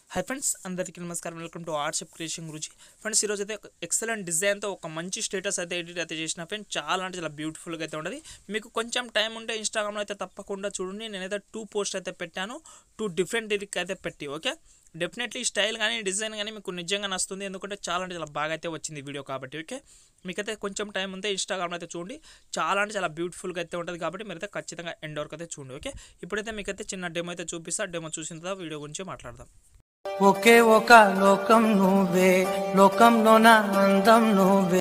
high friends అందరికీ నమస్కారం welcome to WhatsApp creation గురించి ఫ్రెండ్స్ ఈరోజు అయితే ఎక్సలెంట్ డిజైన్తో ఒక మంచి స్టేటస్ అయితే ఎడిట్ అయితే చేసిన ఫ్రెండ్స్ చాలా అంటే చాలా బ్యూటిఫుల్గా అయితే ఉంటుంది మీకు కొంచెం టైం ఉంటే ఇన్స్టాగ్రామ్లో అయితే తప్పకుండా చూడండి నేనైతే టూ పోస్ట్ అయితే పెట్టాను టూ డిఫరెంట్ ఎడిట్ అయితే పెట్టి ఓకే డెఫినెట్లీ స్టైల్ కానీ డిజైన్ కానీ మీకు నిజంగా నచ్చుతుంది ఎందుకంటే చాలా అంటే చాలా బాగా అయితే వచ్చింది వీడియో కాబట్టి ఓకే మీకైతే కొంచెం టైం ఉంటే ఇన్స్టాగ్రామ్లో అయితే చూడండి చాలా అంటే చాలా బ్యూటిఫుల్గా అయితే ఉంటుంది కాబట్టి మీరైతే ఖచ్చితంగా ఎండ్ వరకు అయితే చూడండి ఓకే ఇప్పుడైతే మీకైతే చిన్న డెమో అయితే చూపిస్తా డెమో చూసిన తర్వాత వీడియో గురించి మాట్లాడదాం ఒకే ఒక లోకం నువ్వే లోకంలోన అందం నువ్వే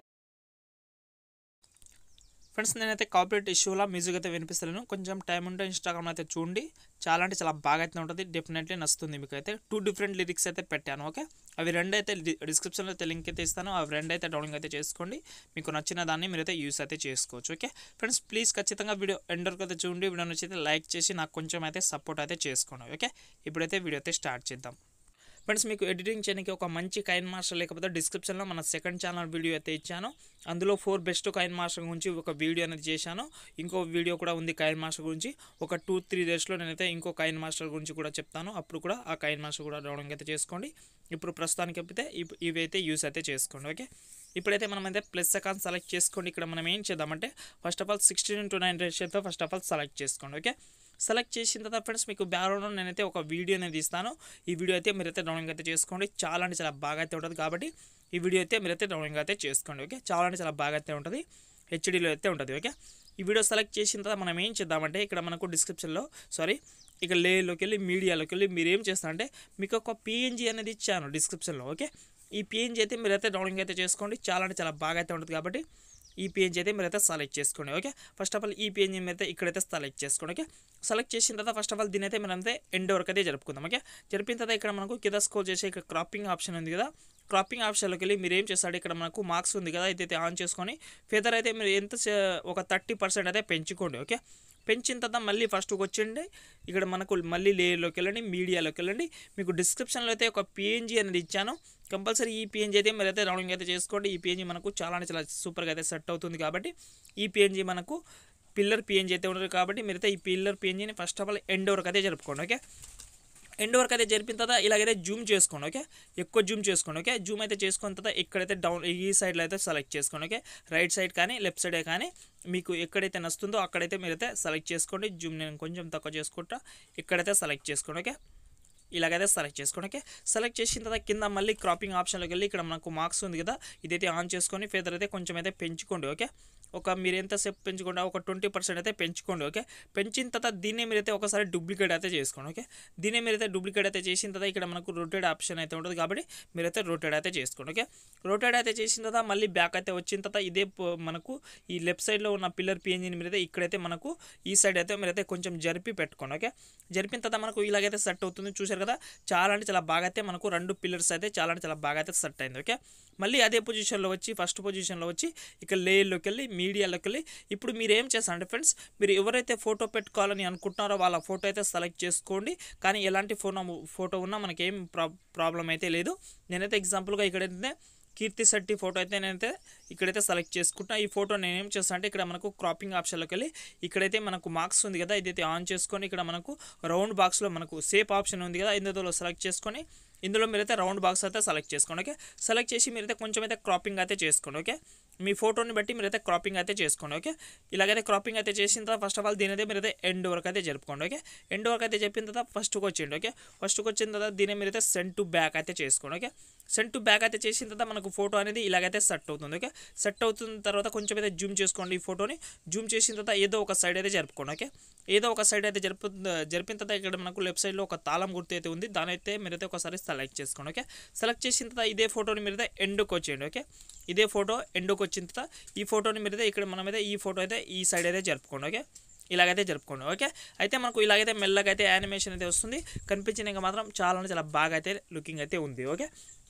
ఫ్రెండ్స్ నేనైతే కాపరేట్ ఇష్యూలా మ్యూజిక్ అయితే వినిపిస్తాను కొంచెం టైం ఉంటే ఇన్స్టాగ్రామ్ అయితే చూడండి చాలా అంటే చాలా బాగా అయితే ఉంటుంది డెఫినెట్లీ నచ్చుతుంది మీకు అయితే టూ డిఫరెంట్ లిరిక్స్ అయితే పెట్టాను ఓకే అవి రెండు అయితే డిస్క్రిప్షన్లో అయితే లింక్ అయితే ఇస్తాను అవి రెండు అయితే డౌన్లోడ్ అయితే చేసుకోండి మీకు నచ్చిన దాన్ని మీరైతే యూస్ అయితే చేసుకోవచ్చు ఓకే ఫ్రెండ్స్ ప్లీజ్ ఖచ్చితంగా వీడియో ఎండ్ వరకు అయితే చూడండి వీడియో నచ్చితే లైక్ చేసి నాకు కొంచెం అయితే సపోర్ట్ అయితే చేసుకోండి ఓకే ఇప్పుడైతే వీడియో అయితే స్టార్ట్ చేద్దాం ఫ్రెండ్స్ మీకు ఎడిటింగ్ చేయడానికి ఒక మంచి కైన్ మాస్టర్ లేకపోతే డిస్క్రిప్షన్లో మన సెకండ్ ఛానల్ వీడియో అయితే ఇచ్చాను అందులో ఫోర్ బెస్ట్ కైన్ మాస్టర్ గురించి ఒక వీడియో అనేది చేశాను ఇంకో వీడియో కూడా ఉంది కైన్ మాస్టర్ గురించి ఒక టూ త్రీ డేస్లో నేనైతే ఇంకో కైన్ మాస్టర్ గురించి కూడా చెప్తాను అప్పుడు కూడా ఆ కైన్ మాస్టర్ కూడా డౌన్లోడ్ అయితే చేసుకోండి ఇప్పుడు ప్రస్తుతానికి అయితే ఇప్- ఇవి అయితే యూస్ అయితే చేసుకోండి ఓకే ఇప్పుడైతే మనం అయితే ప్లస్ అకాన్ సెలెక్ట్ చేసుకోండి ఇక్కడ మనం ఏం చేద్దామంటే first of all sixteen to nine రేషియోతో ఫస్ట్ ఆఫ్ ఆల్ సెలెక్ట్ చేసుకోండి ఓకే సెలెక్ట్ చేసిన తర్వాత ఫ్రెండ్స్ మీకు బ్యాక్గ్రౌండ్లో నేనైతే ఒక వీడియో అనేది ఇస్తాను ఈ వీడియో అయితే మీరైతే డౌన్లోడ్ అయితే చేసుకోండి చాలా అంటే చాలా బాగా అయితే ఉంటుంది కాబట్టి ఈ వీడియో అయితే మీరైతే డౌన్లోడ్ అయితే చేసుకోండి ఓకే చాలా అంటే చాలా బాగా అయితే ఉంటుంది హెచ్డీలో అయితే ఉంటుంది ఓకే ఈ వీడియో సెలెక్ట్ చేసిన తర్వాత మనం ఏం చేద్దామంటే ఇక్కడ మనకు డిస్క్రిప్షన్లో సారీ ఇక లేలోకి వెళ్ళి మీడియాలోకి వెళ్ళి మీరు ఏం చేస్తారంటే మీకు ఒక పిఎన్జీ అనేది ఇచ్చాను డిస్క్రిప్షన్లో ఓకే ఈ పిఎన్జీ అయితే మీరైతే డౌన్లోడ్ అయితే చేసుకోండి చాలా అంటే చాలా బాగా అయితే ఉంటుంది కాబట్టి ఈ పేజ్ అయితే మీరైతే సెలెక్ట్ చేసుకోండి ఓకే ఫస్ట్ ఆఫ్ ఆల్ ఈ పేజ్ మీరైతే ఇక్కడైతే సెలెక్ట్ చేసుకోండి ఓకే సెలెక్ట్ చేసిన తర్వాత ఫస్ట్ ఆఫ్ ఆల్ దీని అయితే మీరైతే ఎండ్ వరకు అయితే జరుపుకుందాం ఓకే జరిపిన తర్వాత ఇక్కడ మనకు కింద స్కోర్ చేసే ఇక్కడ క్రాపింగ్ ఆప్షన్ ఉంది కదా క్రాపింగ్ ఆప్షన్లోకి వెళ్ళి మీరు ఏం చేస్తాడు ఇక్కడ మనకు మార్క్స్ ఉంది కదా ఇదైతే ఆన్ చేసుకొని ఫెదర్ అయితే మీరు ఎంత సే- ఒక థర్టీ పర్సెంట్ అయితే పెంచుకోండి ఓకే పెంచిన తర్వాత మళ్ళీ ఫస్ట్కి వచ్చండి ఇక్కడ మనకు మళ్ళీ లేయర్లోకి వెళ్ళండి మీడియాలోకి వెళ్ళండి మీకు డిస్క్రిప్షన్లో అయితే ఒక పిఎన్జీ అనేది ఇచ్చాను కంపల్సరీ ఈ పిఎన్జీ అయితే మీరు అయితే డౌన్లోడ్ అయితే చేసుకోండి ఈ పిఎన్జీ మనకు చాలా అంటే చాలా సూపర్గా అయితే సెట్ అవుతుంది కాబట్టి ఈ పిఎన్జీ మనకు పిల్లర్ పిఎన్జీ అయితే ఉంటుంది కాబట్టి మీరైతే ఈ పిల్లర్ పిఎన్జీని ఫస్ట్ ఆఫ్ ఆల్ ఎండ్ వరకు అయితే జరుపుకోండి ఓకే ఎండ్ వరకు అయితే జరిపిన తర్వాత ఇలాగైతే జూమ్ చేసుకోండి ఓకే ఎక్కువ జూమ్ చేసుకోండి ఓకే జూమ్ అయితే చేసుకున్న తర్వాత ఇక్కడైతే డౌన్ ఈ సైడ్లో అయితే సెలెక్ట్ చేసుకోండి ఓకే రైట్ సైడ్ కానీ లెఫ్ట్ సైడే కానీ మీకు ఎక్కడైతే నస్తుందో అక్కడైతే మీరైతే సెలెక్ట్ చేసుకోండి జూమ్ నేను కొంచెం తక్కువ చేసుకుంటా ఇక్కడైతే సెలెక్ట్ చేసుకోండి ఓకే ఇలాగైతే సెలెక్ట్ చేసుకోండి ఓకే సెలెక్ట్ చేసిన తర్వాత కింద మళ్ళీ క్రాపింగ్ ఆప్షన్లోకి వెళ్ళి ఇక్కడ మనకు మార్క్స్ ఉంది కదా ఇదైతే ఆన్ చేసుకొని ఫెదర్ అయితే కొంచెం అయితే పెంచుకోండి ఓకే ఒక మీరు ఎంతసేపు పెంచుకోండి ఒక ట్వంటీ పర్సెంట్ అయితే పెంచుకోండి ఓకే పెంచిన తర్వాత దీన్ని మీరైతే ఒకసారి డూప్లికేట్ అయితే చేసుకోండి ఓకే దీన్ని మీరైతే డూప్లికేట్ అయితే చేసిన తర్వాత ఇక్కడ మనకు రొటేట్ ఆప్షన్ అయితే ఉంటుంది కాబట్టి మీరైతే రొటేట్ అయితే చేసుకోండి ఓకే రొటేట్ అయితే చేసిన తర్వాత మళ్ళీ బ్యాక్ అయితే వచ్చిన తర్వాత ఇదే ప- మనకు ఈ లెఫ్ట్ సైడ్లో ఉన్న పిల్లర్ పిఎన్జిని మీరైతే ఇక్కడైతే మనకు ఈ సైడ్ అయితే మీరైతే కొంచెం జరిపి పెట్టుకోండి ఓకే జరిపిన తర్వాత మనకు ఇలాగైతే సెట్ అవుతుంది చూశారు కదా చాలా అంటే చాలా బాగా అయితే మనకు రెండు పిల్లర్స్ అయితే చాలా అంటే చాలా బాగా అయితే సెట్ అయింది ఓకే మళ్ళీ అదే పొజిషన్లో వచ్చి ఫస్ట్ పొజిషన్లో వచ్చి ఇక లేయర్లోకి వెళ్ళి మీడియాలోకి వెళ్ళి ఇప్పుడు మీరు ఏం చేస్తారంటే ఫ్రెండ్స్ మీరు ఎవరైతే ఫోటో పెట్టుకోవాలని అనుకుంటున్నారో వాళ్ళ ఫోటో అయితే సెలెక్ట్ చేసుకోండి కానీ ఎలాంటి ఫోటో ఫోటో ఉన్నా మనకేం ప్రా ప్రాబ్లం అయితే లేదు నేనైతే ఎగ్జాంపుల్గా ఇక్కడైతే కీర్తి శెట్టి ఫోటో అయితే నేనైతే ఇక్కడైతే సెలెక్ట్ చేసుకుంటా ఈ ఫోటో నేను ఏం చేస్తాను అంటే ఇక్కడ మనకు క్రాపింగ్ ఆప్షన్లోకి వెళ్ళి ఇక్కడైతే మనకు మార్క్స్ ఉంది కదా ఇదైతే ఆన్ చేసుకొని ఇక్కడ మనకు రౌండ్ బాక్స్లో మనకు సేఫ్ ఆప్షన్ ఉంది కదా ఇందులో సెలెక్ట్ చేసుకొని ఇందులో మీరైతే రౌండ్ బాక్స్ అయితే సెలెక్ట్ చేసుకోండి ఓకే సెలెక్ట్ చేసి మీరైతే కొంచెం అయితే క్రాపింగ్ అయితే చేసుకోండి ఓకే మీ ఫోటోని బట్టి మీరైతే క్రాపింగ్ అయితే చేసుకోండి ఓకే ఇలాగైతే క్రాపింగ్ అయితే చేసిన తర్వాత ఫస్ట్ ఆఫ్ ఆల్ దీని అయితే మీరైతే ఎండ్ వరకు అయితే జరుపుకోండి ఓకే ఎండ్ వరకు అయితే చెప్పిన తర్వాత ఫస్ట్కి వచ్చేయండి ఓకే ఫస్ట్కి వచ్చిన తర్వాత దీని మీరైతే సెండ్ టు బ్యాక్ అయితే చేసుకోండి ఓకే సెండ్ టు బ్యాక్ అయితే చేసిన తర్వాత మనకు ఫోటో అనేది ఇలాగైతే సెట్ అవుతుంది ఓకే సెట్ అవుతున్న తర్వాత కొంచెం అయితే జూమ్ చేసుకోండి ఈ ఫోటోని జూమ్ చేసిన తర్వాత ఏదో ఒక సైడ్ అయితే జరుపుకోండి ఓకే ఏదో ఒక సైడ్ అయితే జరుపు జరిపిన తర్వాత ఇక్కడ మనకు లెఫ్ట్ సైడ్లో ఒక తాళం గుర్తు అయితే ఉంది దాని అయితే మీరైతే ఒకసారి సెలెక్ట్ చేసుకోండి ఓకే సెలెక్ట్ చేసిన తర్వాత ఇదే ఫోటోని మీరైతే ఎండ్కి వచ్చేయండి ఓకే ఇదే ఫోటో ఎండ్కి వచ్చిన తర్వాత ఈ ఫోటోని మీరైతే ఇక్కడ మనమైతే ఈ ఫోటో అయితే ఈ సైడ్ అయితే జరుపుకోండి ఓకే ఇలాగైతే జరుపుకోండి ఓకే అయితే మనకు ఇలాగైతే మెల్లగా అయితే యానిమేషన్ అయితే వస్తుంది కనిపించిన ఇంకా మాత్రం చాలా అంటే చాలా బాగా అయితే లుకింగ్ అయితే ఉంది ఓకే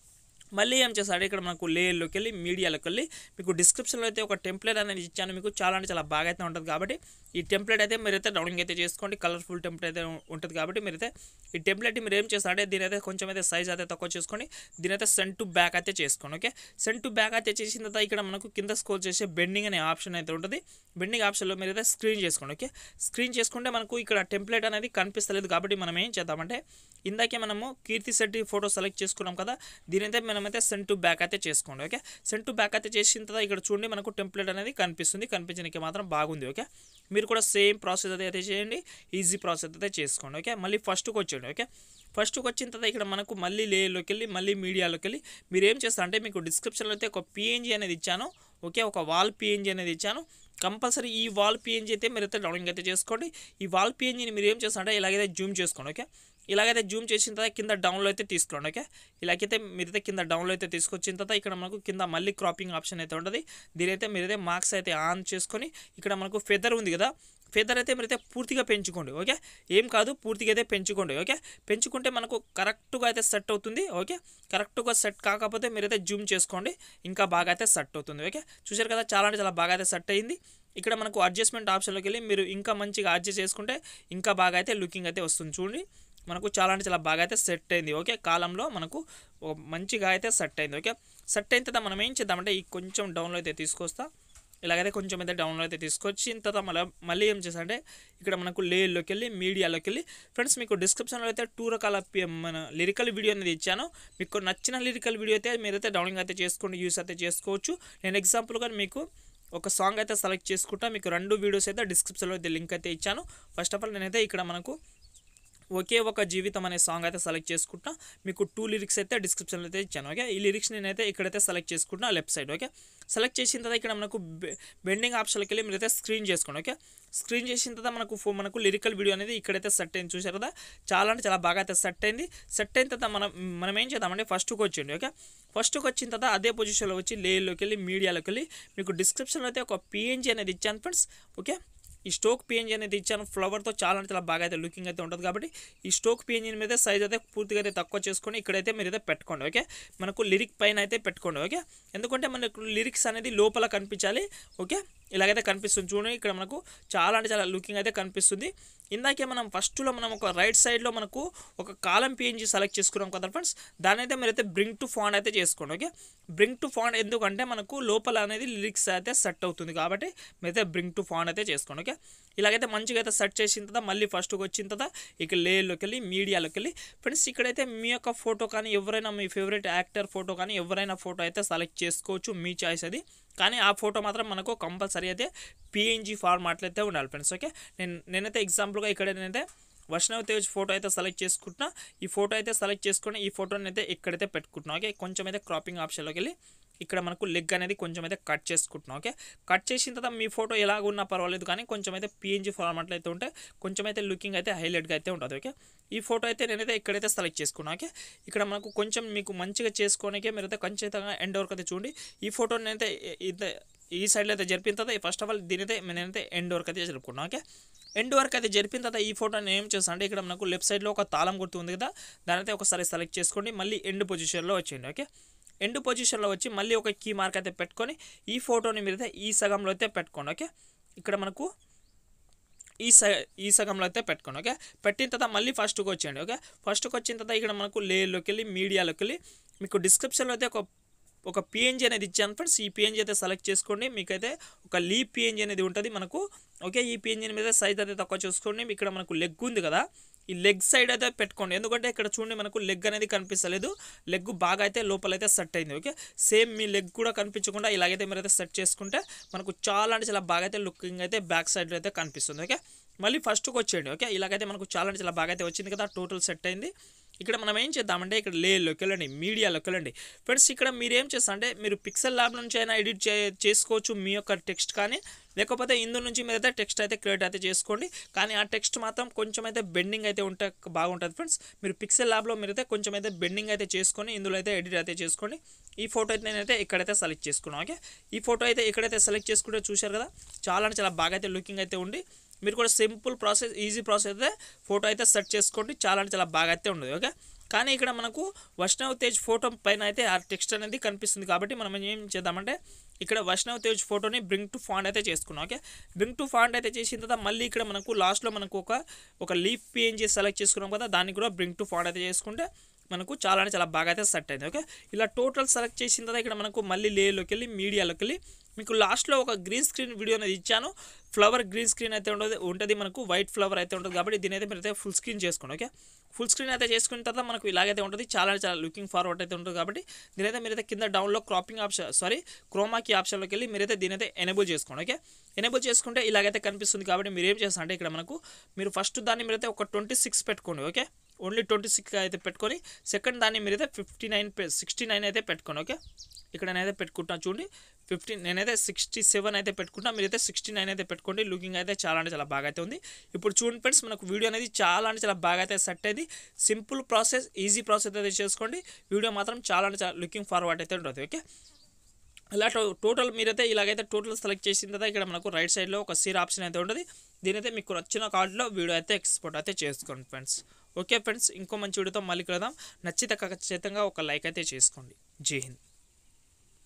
మళ్ళీ ఏం చేస్తాడు ఇక్కడ మనకు లేయర్లోకి వెళ్ళి మీడియాలోకి వెళ్ళి మీకు డిస్క్రిప్షన్లో అయితే ఒక టెంప్లెట్ అనేది ఇచ్చాను మీకు చాలా అంటే చాలా బాగా అయితే ఉంటుంది కాబట్టి ఈ టెంప్లెట్ అయితే మీరైతే డౌన్లోడ్ అయితే చేసుకోండి కలర్ఫుల్ టెంప్లెట్ అయితే ఉంటుంది కాబట్టి మీరైతే ఈ టెంప్లెట్ మీరు ఏం చేస్తారంటే దీని అయితే కొంచెం అయితే సైజ్ అయితే తక్కువ చేసుకోండి దీని అయితే సెంట్ టు బ్యాక్ అయితే చేసుకోండి ఓకే సెంట్ టు బ్యాక్ అయితే చేసిన తర్వాత ఇక్కడ మనకు కింద స్కోర్ చేసే బెండింగ్ అనే ఆప్షన్ అయితే ఉంటుంది బెండింగ్ ఆప్షన్లో మీరైతే స్క్రీన్ చేసుకోండి ఓకే స్క్రీన్ చేసుకుంటే మనకు ఇక్కడ టెంప్లెట్ అనేది కనిపిస్తలేదు కాబట్టి మనం ఏం చేద్దామంటే ఇందాకే మనము కీర్తి శెట్టి ఫోటో సెలెక్ట్ చేసుకున్నాం కదా దీనైతే మనమైతే సెంట్ టు బ్యాక్ అయితే చేసుకోండి ఓకే సెంట్ టు బ్యాక్ అయితే చేసిన తర్వాత ఇక్కడ చూడండి మనకు టెంప్లెట్ అనేది కనిపిస్తుంది కనిపించడానికి మాత్రం బాగుంది ఓకే మీరు కూడా సేమ్ ప్రాసెస్ అయితే చేయండి ఈజీ ప్రాసెస్ అయితే చేసుకోండి ఓకే మళ్ళీ ఫస్ట్కి వచ్చేయండి ఓకే ఫస్ట్కి వచ్చిన తర్వాత ఇక్కడ మనకు మళ్ళీ లేయర్లోకి వెళ్ళి మళ్ళీ మీడియాలోకి వెళ్ళి మీరు ఏం చేస్తారంటే మీకు డిస్క్రిప్షన్లో అయితే ఒక పిఎన్జీ అనేది ఇచ్చాను ఓకే ఒక వాల్ పిఎన్జీ అనేది ఇచ్చాను కంపల్సరీ ఈ వాల్ పిఎన్జీ అయితే మీరు అయితే డౌన్లోడ్ అయితే చేసుకోండి ఈ వాల్ పిఎన్జీని మీరు ఏం చేస్తారంటే ఇలాగైతే జూమ్ చేసుకోండి ఓకే ఇలాగైతే జూమ్ చేసిన తర్వాత కింద డౌన్లో అయితే తీసుకోండి ఓకే ఇలాగైతే మీరైతే కింద డౌన్లో అయితే తీసుకొచ్చిన తర్వాత ఇక్కడ మనకు కింద మళ్ళీ క్రాపింగ్ ఆప్షన్ అయితే ఉంటుంది దీనైతే మీరైతే మార్క్స్ అయితే ఆన్ చేసుకొని ఇక్కడ మనకు ఫెదర్ ఉంది కదా ఫెదర్ అయితే మీరైతే పూర్తిగా పెంచుకోండి ఓకే ఏం కాదు పూర్తిగా అయితే పెంచుకోండి ఓకే పెంచుకుంటే మనకు కరెక్ట్గా అయితే సెట్ అవుతుంది ఓకే కరెక్ట్గా సెట్ కాకపోతే మీరైతే జూమ్ చేసుకోండి ఇంకా బాగా అయితే సెట్ అవుతుంది ఓకే చూశారు కదా చాలా అంటే చాలా బాగా అయితే సెట్ అయింది ఇక్కడ మనకు అడ్జస్ట్మెంట్ ఆప్షన్లోకి వెళ్ళి మీరు ఇంకా మంచిగా అడ్జస్ట్ చేసుకుంటే ఇంకా బాగా అయితే లుకింగ్ అయితే వస్తుంది చూడండి మనకు చాలా అంటే చాలా బాగా అయితే సెట్ అయింది ఓకే కాలంలో మనకు ఒక మంచిగా అయితే సెట్ అయింది ఓకే సెట్ అయిన తర్వాత మనం ఏం చేద్దామంటే ఈ కొంచెం డౌన్లో అయితే తీసుకొస్తా ఇలాగైతే కొంచెం అయితే డౌన్లో అయితే తీసుకొచ్చిన తర్వాత మళ్ళీ మళ్ళీ ఏం చేశారంటే ఇక్కడ మనకు లేయర్లోకి వెళ్ళి మీడియాలోకి వెళ్ళి ఫ్రెండ్స్ మీకు డిస్క్రిప్షన్లో అయితే టూ రకాల పి- మన లిరికల్ వీడియో అనేది ఇచ్చాను మీకు నచ్చిన లిరికల్ వీడియో అయితే మీరైతే డౌన్లోడ్ అయితే చేసుకోండి యూస్ అయితే చేసుకోవచ్చు నేను ఎగ్జాంపుల్గా మీకు ఒక సాంగ్ అయితే సెలెక్ట్ చేసుకుంటా మీకు రెండు వీడియోస్ అయితే డిస్క్రిప్షన్లో అయితే లింక్ అయితే ఇచ్చాను ఫస్ట్ ఆఫ్ ఆల్ నేనైతే ఇక్కడ మనకు ఒకే ఒక జీవితం అనే సాంగ్ అయితే సెలెక్ట్ చేసుకుంటా మీకు టూ లిరిక్స్ అయితే డిస్క్రిప్షన్లో అయితే ఇచ్చాను ఓకే ఈ లిరిక్స్ నేనైతే ఇక్కడైతే సెలెక్ట్ చేసుకుంటున్నా లెఫ్ట్ సైడ్ ఓకే సెలెక్ట్ చేసిన తర్వాత ఇక్కడ మనకు బెండింగ్ ఆప్షన్కి వెళ్ళి మీరైతే స్క్రీన్ చేసుకోండి ఓకే స్క్రీన్ చేసిన తర్వాత మనకు ఫో- మనకు లిరికల్ వీడియో అనేది ఇక్కడైతే సెట్ అయింది చూసారు కదా చాలా అంటే చాలా బాగా అయితే సెట్ అయింది సెట్ అయిన తర్వాత మనం మనం ఏం చేద్దామంటే ఫస్ట్కి వచ్చిండి ఓకే ఫస్ట్కి వచ్చిన తర్వాత అదే పొజిషన్లో వచ్చి లేయర్లోకి వెళ్ళి మీడియాలోకి వెళ్ళి మీకు డిస్క్రిప్షన్లో అయితే ఒక పిఎన్జీ అనేది ఇచ్చాను ఫ్రెండ్స్ ఓకే ఈ స్టోక్ పిఎన్జీ అనేది ఇచ్చాను ఫ్లవర్తో చాలా అంటే చాలా బాగా అయితే లుకింగ్ అయితే ఉంటుంది కాబట్టి ఈ స్టోక్ పిఎన్జీ మీద సైజ్ అయితే పూర్తిగా అయితే తక్కువ చేసుకొని ఇక్కడైతే మీరు అయితే పెట్టుకోండి ఓకే మనకు లిరిక్ పైన అయితే పెట్టుకోండి ఓకే ఎందుకంటే మనకు లిరిక్స్ అనేది లోపల కనిపించాలి ఓకే ఇలాగైతే కనిపిస్తుంది చూడండి ఇక్కడ మనకు చాలా అంటే చాలా లుకింగ్ అయితే కనిపిస్తుంది ఇందాకే మనం ఫస్ట్లో మనం ఒక రైట్ సైడ్లో మనకు ఒక కాలం పిఎన్జీ సెలెక్ట్ చేసుకున్నాం కదా ఫ్రెండ్స్ దాని అయితే మీరైతే బ్రింగ్ టు ఫాండ్ అయితే చేసుకోండి ఓకే బ్రింగ్ టు ఫాండ్ ఎందుకంటే మనకు లోపల అనేది లిరిక్స్ అయితే సెట్ అవుతుంది కాబట్టి మీరైతే బ్రింగ్ టు ఫాండ్ అయితే చేసుకోండి ఓకే ఇలాగైతే మంచిగా అయితే సెట్ చేసిన తర్వాత మళ్ళీ ఫస్ట్కి వచ్చిన తర్వాత ఇక లేయర్లోకి వెళ్ళి మీడియాలోకి వెళ్ళి ఫ్రెండ్స్ ఇక్కడైతే మీ యొక్క ఫోటో కానీ ఎవరైనా మీ ఫేవరెట్ యాక్టర్ ఫోటో కానీ ఎవరైనా ఫోటో అయితే సెలెక్ట్ చేసుకోవచ్చు మీ చాయిస్ అది కానీ ఆ ఫోటో మాత్రం మనకు కంపల్సరీ అయితే పిఎన్జీ ఫార్మాట్లో అయితే ఉండాలి ఫ్రెండ్స్ ఓకే నేను నేనైతే ఎగ్జాంపుల్గా ఇక్కడ నేనైతే వైష్ణవ్ తేజ్ ఫోటో అయితే సెలెక్ట్ చేసుకుంటున్నా ఈ ఫోటో అయితే సెలెక్ట్ చేసుకుని ఈ ఫోటోని అయితే ఇక్కడైతే పెట్టుకుంటున్నా ఓకే కొంచెం అయితే క్రాపింగ్ ఆప్షన్లోకి వెళ్ళి ఇక్కడ మనకు లెగ్ అనేది కొంచెం అయితే కట్ చేసుకుంటున్నాం ఓకే కట్ చేసిన తర్వాత మీ ఫోటో ఎలాగ ఉన్నా పర్వాలేదు కానీ కొంచెం అయితే పిఎన్జీ ఫార్మాట్లో అయితే ఉంటే కొంచెం అయితే లుకింగ్ అయితే హైలైట్గా అయితే ఉంటుంది ఓకే ఈ ఫోటో అయితే నేనైతే ఇక్కడైతే సెలెక్ట్ చేసుకున్నాను ఓకే ఇక్కడ మనకు కొంచెం మీకు మంచిగా చేసుకోనికే మీరైతే ఖచ్చితంగా ఎండ్ వరకు అయితే చూడండి ఈ ఫోటోని నేనైతే ఇదే ఈ సైడ్లో అయితే జరిపిన తర్వాత ఫస్ట్ ఆఫ్ ఆల్ దీనైతే నేనైతే ఎండ్ వరకు అయితే జరుపుకున్నాను ఓకే ఎండ్ వరకు అయితే జరిపిన తర్వాత ఈ ఫోటో నేను ఏం చేస్తాను అంటే ఇక్కడ మనకు లెఫ్ట్ సైడ్లో ఒక తాళం గుర్తు ఉంది కదా దాని అయితే ఒకసారి సెలెక్ట్ చేసుకోండి మళ్ళీ ఎండ్ పొజిషన్లో వచ్చేయండి ఓకే ఎండ్ పొజిషన్లో వచ్చి మళ్ళీ ఒక కీ మార్క్ అయితే పెట్టుకొని ఈ ఫోటోని మీరైతే ఈ సగంలో అయితే పెట్టుకోండి ఓకే ఇక్కడ మనకు ఈ స ఈ సగంలో అయితే పెట్టుకోండి ఓకే పెట్టిన తర్వాత మళ్ళీ ఫస్ట్కి వచ్చేయండి ఓకే ఫస్ట్కి వచ్చిన తర్వాత ఇక్కడ మనకు లేయర్లోకి వెళ్ళి మీడియాలోకి వెళ్ళి మీకు డిస్క్రిప్షన్లో అయితే ఒక ఒక పిఎన్జీ అనేది ఇచ్చాను ఫ్రెండ్స్ ఈ పిఎన్జీ అయితే సెలెక్ట్ చేసుకోండి మీకైతే ఒక లీ పిఎన్జీ అనేది ఉంటుంది మనకు ఓకే ఈ పిఎన్జీ మీద సైజ్ అయితే తక్కువ చూసుకోండి ఇక్కడ మనకు లెగ్ ఉంది కదా ఈ లెగ్ సైడ్ అయితే పెట్టుకోండి ఎందుకంటే ఇక్కడ చూడండి మనకు లెగ్ అనేది కనిపిస్తలేదు లెగ్ బాగా అయితే లోపల అయితే సెట్ అయింది ఓకే సేమ్ మీ లెగ్ కూడా కనిపించకుండా ఇలాగైతే మీరైతే సెట్ చేసుకుంటే మనకు చాలా అంటే చాలా బాగా అయితే లుకింగ్ అయితే బ్యాక్ సైడ్ అయితే కనిపిస్తుంది ఓకే మళ్ళీ ఫస్ట్కి వచ్చేయండి ఓకే ఇలాగైతే మనకు చాలా అంటే చాలా బాగా అయితే వచ్చింది కదా టోటల్ సెట్ అయింది ఇక్కడ మనం ఏం చేద్దామంటే ఇక్కడ లేయర్లోకి వెళ్ళండి మీడియాలోకి వెళ్ళండి ఫ్రెండ్స్ ఇక్కడ మీరు ఏం చేస్తా అంటే మీరు పిక్సెల్ ల్యాబ్ నుంచి అయినా ఎడిట్ చే చేసుకోవచ్చు మీ యొక్క టెక్స్ట్ కానీ లేకపోతే ఇందు నుంచి మీరైతే టెక్స్ట్ అయితే క్రియేట్ అయితే చేసుకోండి కానీ ఆ టెక్స్ట్ మాత్రం కొంచెం అయితే బెండింగ్ అయితే ఉంటే బాగుంటుంది ఫ్రెండ్స్ మీరు పిక్సెల్ ల్యాబ్లో మీరైతే కొంచెం అయితే బెండింగ్ అయితే చేసుకొని ఇందులో అయితే ఎడిట్ అయితే చేసుకోండి ఈ ఫోటో అయితే నేనైతే ఇక్కడైతే సెలెక్ట్ చేసుకున్నాను ఓకే ఈ ఫోటో అయితే ఇక్కడైతే సెలెక్ట్ చేసుకుంటే చూశారు కదా చాలా అంటే చాలా బాగా అయితే లుకింగ్ అయితే ఉంది మీరు కూడా సింపుల్ ప్రాసెస్ ఈజీ ప్రాసెస్ అయితే ఫోటో అయితే సెట్ చేసుకోండి చాలా అంటే చాలా బాగా అయితే ఉండదు ఓకే కానీ ఇక్కడ మనకు వైష్ణవ్ తేజ్ ఫోటో పైన అయితే ఆ టెక్స్ట్ అనేది కనిపిస్తుంది కాబట్టి మనం ఏం చేద్దామంటే ఇక్కడ వైష్ణవ్ తేజ్ ఫోటోని బ్రింగ్ టు ఫాండ్ అయితే చేసుకున్నాం ఓకే బ్రింగ్ టు ఫాండ్ అయితే చేసిన తర్వాత మళ్ళీ ఇక్కడ మనకు లాస్ట్లో మనకు ఒక ఒక లీఫ్ పిఎన్జీ సెలెక్ట్ చేసుకున్నాం కదా దాన్ని కూడా బ్రింగ్ టు ఫాండ్ అయితే చేసుకుంటే మనకు చాలా అంటే చాలా బాగా అయితే సెట్ అయింది ఓకే ఇలా టోటల్ సెలెక్ట్ చేసిన తర్వాత ఇక్కడ మనకు మళ్ళీ లేయర్లోకి వెళ్ళి మీడియాలోకి వెళ్ళి మీకు లాస్ట్లో ఒక గ్రీన్ స్క్రీన్ వీడియో అనేది ఇచ్చాను ఫ్లవర్ గ్రీన్ స్క్రీన్ అయితే ఉండదు ఉంటుంది మనకు వైట్ ఫ్లవర్ అయితే ఉంటుంది కాబట్టి దీని అయితే మీరు అయితే ఫుల్ స్క్రీన్ చేసుకోండి ఓకే ఫుల్ స్క్రీన్ అయితే చేసుకున్న తర్వాత మనకు ఇలాగైతే ఉంటుంది చాలా చాలా లుకింగ్ ఫార్వర్డ్ అయితే ఉంటుంది కాబట్టి దీనైతే మీరైతే కింద డౌన్లో క్రాపింగ్ ఆప్షన్ సారీ క్రోమాకి ఆప్షన్లోకి వెళ్ళి మీరైతే దీనైతే ఎనేబుల్ చేసుకోండి ఓకే ఎనేబుల్ చేసుకుంటే ఇలాగైతే కనిపిస్తుంది కాబట్టి మీరు ఏం చేస్తారంటే అంటే ఇక్కడ మనకు మీరు ఫస్ట్ దాన్ని మీరైతే ఒక ట్వంటీ సిక్స్ పెట్టుకోండి ఓకే ఓన్లీ ట్వంటీ సిక్స్ అయితే పెట్టుకొని సెకండ్ దాన్ని మీరైతే ఫిఫ్టీ నైన్ సిక్స్టీ నైన్ అయితే పెట్టుకోండి ఓకే ఇక్కడ నేనైతే పెట్టుకుంటాను చూడండి ఫిఫ్టీన్ నేనైతే సిక్స్టీ సెవెన్ అయితే పెట్టుకుంటా మీరైతే సిక్స్టీ నైన్ అయితే పెట్టుకోండి లుకింగ్ అయితే చాలా అంటే చాలా బాగా అయితే ఉంది ఇప్పుడు చూడండి ఫ్రెండ్స్ మనకు వీడియో అనేది చాలా అంటే చాలా బాగా అయితే సెట్ అయింది సింపుల్ ప్రాసెస్ ఈజీ ప్రాసెస్ అయితే చేసుకోండి వీడియో మాత్రం చాలా అంటే చాలా లుకింగ్ ఫార్వర్డ్ అయితే ఉంటుంది ఓకే ఇలా టో- టోటల్ మీరైతే ఇలాగైతే టోటల్ సెలెక్ట్ చేసిన తర్వాత ఇక్కడ మనకు రైట్ సైడ్లో ఒక సీర్ ఆప్షన్ అయితే ఉంటుంది దీనైతే మీకు నచ్చిన కార్డులో వీడియో అయితే ఎక్స్పోర్ట్ అయితే చేసుకోండి ఫ్రెండ్స్ ఓకే ఫ్రెండ్స్ ఇంకో మంచి వీడియోతో మళ్ళీ కలుద్దాం నచ్చితే ఖచ్చితంగా ఒక లైక్ అయితే చేసుకోండి జై హింద్